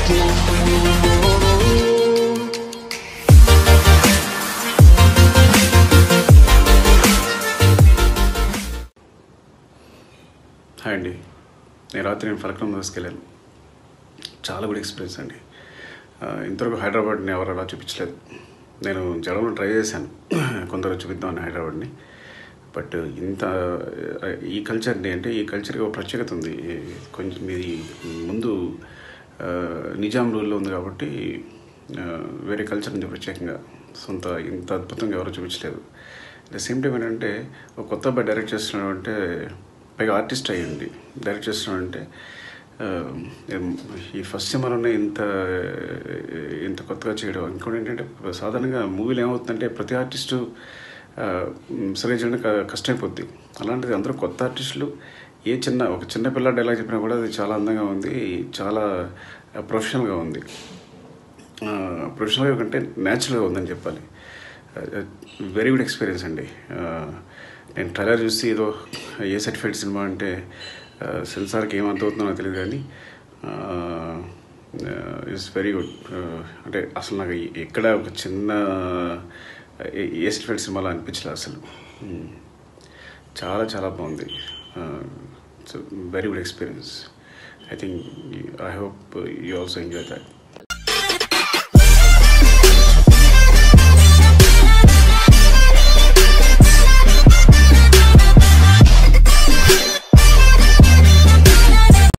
Hi అండి నేను రాత్రి నేను ఫలక్నం తీసుకెళ్ళాను చాలా గుడ్ ఎక్స్పీరియన్స్ అండి ఆ, ఇంతవరకు హైదరాబాద్ని ఎవరు అలా చూపించలేదు నేను జడంలో ట్రై చేశాను కొందరు చూపిద్దామని హైదరాబాద్ని బట్ ఇంత ఆ, ఈ కల్చర్ని అంటే ఈ కల్చర్కి ఒక ప్రత్యేకత ఉంది కొంచెం ఇది ముందు ఆ, నిజాం రూల్లో ఉంది కాబట్టి ఆ, వేరే కల్చర్ ఉంది ప్రత్యేకంగా సొంత ఇంత అద్భుతంగా ఎవరు చూపించలేదు ద సేమ్ టైం ఏంటంటే ఒక కొత్త అబ్బాయి డైరెక్ట్ చేస్తున్నాడు అంటే పైగా ఆర్టిస్ట్ అయ్యింది డైరెక్ట్ చేస్తున్నాడు అంటే ఆ, ఏం- ఈ ఫస్ట్ సినిమాలోనే ఇంత ఇంత కొత్తగా చేయడం ఇంకోటి ఏంటంటే సాధారణంగా మూవీలో ఏమవుతుందంటే ప్రతి ఆర్టిస్టు సరే చేయడం క- కష్టమైపోద్ది అలాంటిది అందరూ కొత్త ఆర్టిస్టులు ఏ చిన్న ఒక చిన్న పిల్ల డైలాగ్ చెప్పినా కూడా అది చాలా అందంగా ఉంది చాలా ప్రొఫెషనల్గా ఉంది ప్రొఫెషనల్గా కంటే న్యాచురల్గా ఉందని చెప్పాలి వెరీ గుడ్ ఎక్స్పీరియన్స్ అండి ఆ, నేను ట్రైలర్ చూసి ఏదో ఏ సర్టిఫైడ్ సినిమా అంటే ఆ, సెన్సార్కి ఏం అర్థమవుతుందో నాకు తెలియదు కానీ ఇట్స్ వెరీ గుడ్ అంటే అసలు నాకు ఎక్కడ ఒక చిన్న ఏ- ఏ సర్టిఫైడ్ సినిమాలో అనిపించలేదు అసలు మ్మ్. చాలా చాలా బాగుంది very good experience I think I hope you also enjoy that